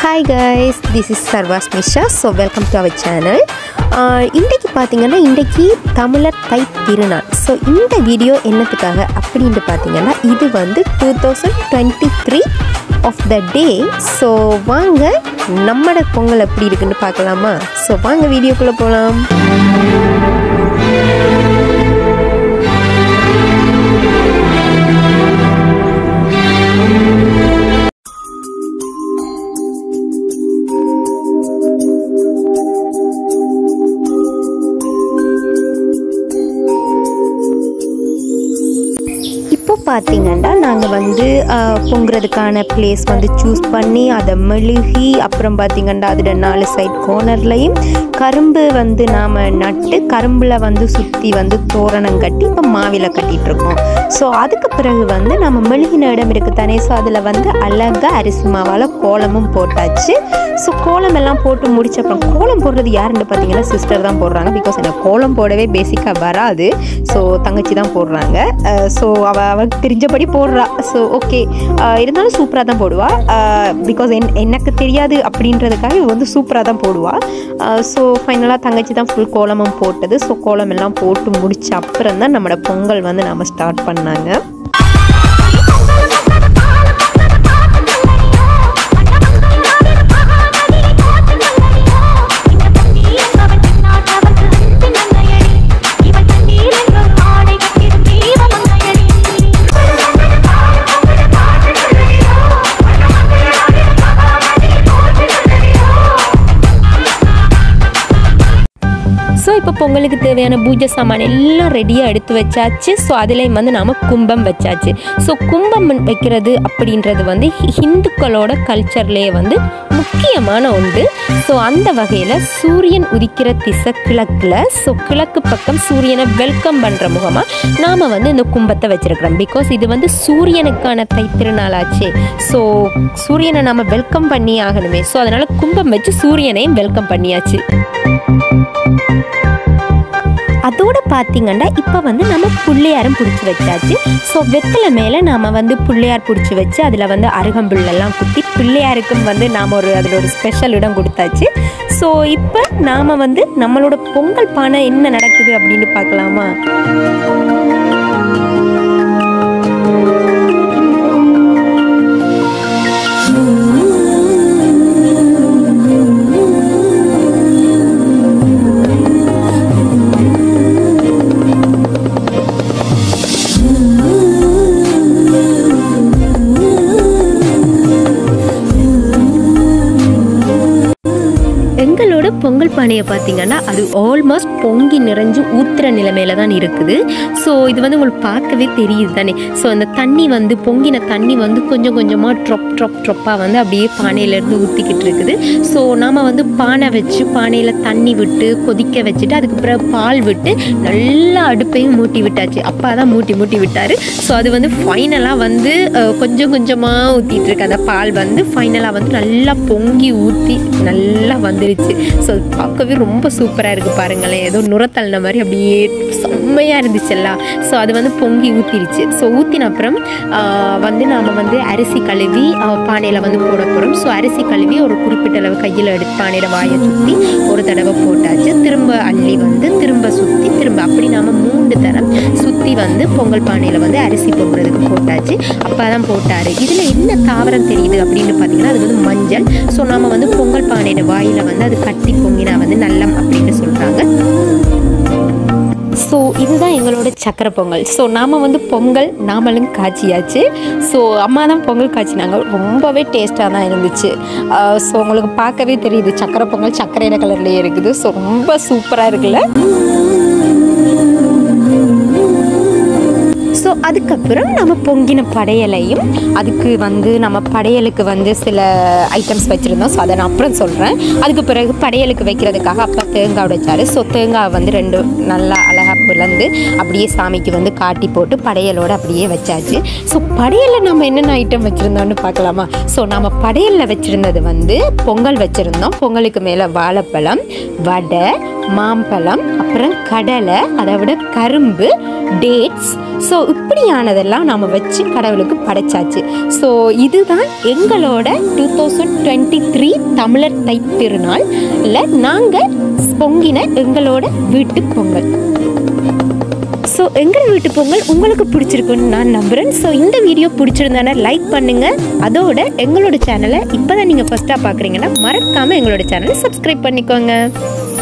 hi guys this is சர்வாஸ் மிஷா so welcome to our channel இன்றைக்கு பார்த்தீங்கன்னா இன்றைக்கு தமிழர் தை திருநாள் ஸோ இந்த வீடியோ என்னத்துக்காக அப்படின்ட்டு பார்த்தீங்கன்னா இது வந்து two thousand twenty three of the day so வாங்க நம்மளோட பொங்கல் எப்படி இருக்குன்னு பார்க்கலாமா ஸோ வாங்க வீடியோக்குள்ளே போகலாம் இப்போ பார்த்தீங்கன்னா நாங்கள் வந்து ஆஹ், பொங்குறதுக்கான பிளேஸ் வந்து சூஸ் பண்ணி அதை மெழுகி அப்புறம் பார்த்தீங்கன்னா அதில் நாலு சைட் கோர்னர்லையும் கரும்பு வந்து நாம் நட்டு கரும்பில் வந்து சுற்றி வந்து தோரணம் கட்டி இப்போ மாவில கட்டிட்டு இருக்கோம் ஸோ அதுக்கு பிறகு வந்து நம்ம மெழுகின இடம் இருக்குது தானே ஸோ அதில் வந்து அழகாக அரிசி மாவால் கோலமும் போட்டாச்சு ஸோ கோலம் எல்லாம் போட்டு முடிச்ச அப்புறம் கோலம் போடுறது யாருன்னு பார்த்தீங்கன்னா சிஸ்டர் தான் போடுறாங்க பிகாஸ் எனக்கு கோலம் போடவே பேசிக்காக வராது ஸோ தங்கச்சி தான் போடுறாங்க ஸோ அவள் அவளுக்கு தெரிஞ்சபடி போடுறா ஸோ ஓகே இருந்தாலும் சூப்பராக தான் போடுவா பிகாஸ் என் எனக்கு தெரியாது அப்படின்றதுக்காக இவ வந்து சூப்பராக தான் போடுவா ஸோ ஃபைனலாக தங்கச்சி தான் ஃபுல் கோலமும் போட்டது ஸோ கோலம் எல்லாம் போட்டு முடிச்ச அப்புறம் தான் நம்மளோட பொங்கல் வந்து நம்ம ஸ்டார்ட் பண்ணாங்க ஸோ இப்போ பொங்கலுக்கு தேவையான பூஜை சாமான் எல்லாம் ரெடியாக எடுத்து வச்சாச்சு ஸோ அதுலேயும் வந்து நாம் கும்பம் வச்சாச்சு ஸோ கும்பம் வைக்கிறது அப்படின்றது வந்து ஹி- ஹிந்துக்களோட கல்ச்சர்லேயே வந்து முக்கியமான ஒன்று ஸோ அந்த வகையில் சூரியன் உதிக்கிற திசை கிழக்கில் ஸோ கிழக்கு பக்கம் சூரியனை வெல்கம் பண்ணுற முகமாக நாம் வந்து இந்த கும்பத்தை வச்சிருக்கிறோம் பிகாஸ் இது வந்து சூரியனுக்கான தைத்திருநாளாச்சே ஸோ சூரியனை நாம் வெல்கம் பண்ணி ஆகணுமே ஸோ அதனால் கும்பம் வச்சு சூரியனையும் வெல்கம் பண்ணியாச்சு அதோட பார்த்தீங்கன்னா இப்போ வந்து நம்ம புள்ளையாரும் பிடிச்சி வச்சாச்சு ஸோ வெத்தலை மேலே நாம் வந்து புள்ளையார் பிடிச்சி வச்சு அதில் வந்து அருகம்புல்லெல்லாம் குத்தி பிள்ளையாருக்கும் வந்து நாம் ஒரு அதில் ஒரு ஸ்பெஷல் இடம் கொடுத்தாச்சு ஸோ இப்போ நாம் வந்து நம்மளோட பொங்கல் பானை என்ன நடக்குது அப்படின்னு பார்க்கலாமா எங்களோட பொங்கல் பானையை பார்த்தீங்கன்னா அது ஆல்மோஸ்ட் பொங்கி நிறைஞ்சு ஊத்துற நிலைமையில தான் இருக்குது ஸோ இது வந்து உங்களுக்கு பார்க்கவே தெரியுது தானே ஸோ அந்த தண்ணி வந்து பொங்கின தண்ணி வந்து கொஞ்சம் கொஞ்சமாக ட்ரொப் ட்ரொப் ட்ரொப்பாக வந்து அப்படியே பானையிலேருந்து ஊற்றிக்கிட்டு இருக்குது ஸோ நாம் வந்து பானை வச்சு பானையில் தண்ணி விட்டு கொதிக்க வச்சுட்டு அதுக்கு பிறகு பால் விட்டு நல்லா அடுப்பையும் மூட்டி விட்டாச்சு அப்பா தான் மூட்டி மூட்டி விட்டார் ஸோ அது வந்து ஃபைனலாக வந்து அஹ், கொஞ்சம் கொஞ்சமாக ஊற்றிட்டு இருக்கு அந்த பால் வந்து ஃபைனலாக வந்து நல்லா பொங்கி ஊற்றி நல்லா வந்துருச்சு ஸோ பார்க்கவே ரொம்ப சூப்பராக இருக்குது பாருங்களேன் ஏதோ நுரத்தள்ளின மாதிரி அப்படியே செம்மையாக இருந்துச்சுல்ல ஸோ அது வந்து பொங்கி ஊற்றிருச்சு ஸோ ஊற்றின அப்புறம் ஆஹ், வந்து நாம் வந்து அரிசி கழுவி பானையில் வந்து போட போகிறோம் ஸோ அரிசி கழுவி ஒரு குறிப்பிட்ட அளவு கையில் எடுத்து பானையில் வாயை சுற்றி ஒரு தடவை போட்டாச்சு திரும்ப அள்ளி வந்து திரும்ப சுற்றி திரும்ப அப்படி நாம் மூன்று தரம் சுற்றி வந்து பொங்கல் பானையில் வந்து அரிசி பொங்குறதுக்கு போட்டாச்சு அப்பா தான் போட்டார் இதில் என்ன தாவரம் தெரியுது அப்படின்னு பார்த்தீங்கன்னா அது வந்து மஞ்சள் ஸோ நாம் வந்து பொங்கல் பானையோட வாயில் வந்து அது கட்டி பொங்கினா வந்து நல்லம் அப்படின்னு சொல்கிறாங்க ஸோ இதுதான் எங்களோட சக்கரை பொங்கல் ஸோ நாம் வந்து பொங்கல் நாமளும் காய்ச்சியாச்சு ஸோ அம்மா தான் பொங்கல் காய்ச்சினாங்க ரொம்பவே டேஸ்ட்டாக தான் இருந்துச்சு ஸோ உங்களுக்கு பார்க்கவே தெரியுது சக்கரை பொங்கல் சக்கரையில கலர்லேயே இருக்குது ஸோ ரொம்ப சூப்பராக இருக்குல்ல ஸோ அதுக்கப்புறம் நம்ம பொங்கின படையலையும் அதுக்கு வந்து நம்ம படையலுக்கு வந்து சில ஐட்டம்ஸ் வச்சுருந்தோம் ஸோ அதை நான் அப்புறம் சொல்கிறேன் அதுக்கு பிறகு படையலுக்கு வைக்கிறதுக்காக அப்பா தேங்காய் உடைச்சாரு ஸோ தேங்காய் வந்து ரெண்டு நல்லா அழகாக பிளந்து அப்படியே சாமிக்கு வந்து காட்டி போட்டு படையலோடு அப்படியே வச்சாச்சு ஸோ படையலில் நம்ம என்னென்ன ஐட்டம் வச்சுருந்தோம்னு பார்க்கலாமா ஸோ நம்ம படையலில் வச்சுருந்தது வந்து பொங்கல் வச்சுருந்தோம் பொங்கலுக்கு மேலே வாழைப்பழம் வடை மாம்பழம் அப்புறம் கடலை அதை விட கரும்பு டேட்ஸ் ஸோ இப்படியானதெல்லாம் நாம் வச்சு கடவுளுக்கு படைச்சாச்சு ஸோ இதுதான் எங்களோட டூ தௌசண்ட் டுவெண்ட்டி த்ரீ தமிழர் தைத்திருநாளில் நாங்கள் பொங்கின எங்களோட வீட்டு பொங்கல் ஸோ எங்கள் வீட்டு பொங்கல் உங்களுக்கு பிடிச்சிருக்குன்னு நான் நம்புகிறேன் ஸோ இந்த வீடியோ பிடிச்சிருந்தானே லைக் பண்ணுங்கள் அதோட எங்களோட சேனலை இப்போ தான் நீங்கள் ஃபஸ்ட்டாக பார்க்குறீங்கன்னா மறக்காமல் எங்களோட சேனலை சப்ஸ்கிரைப் பண்ணிக்கோங்க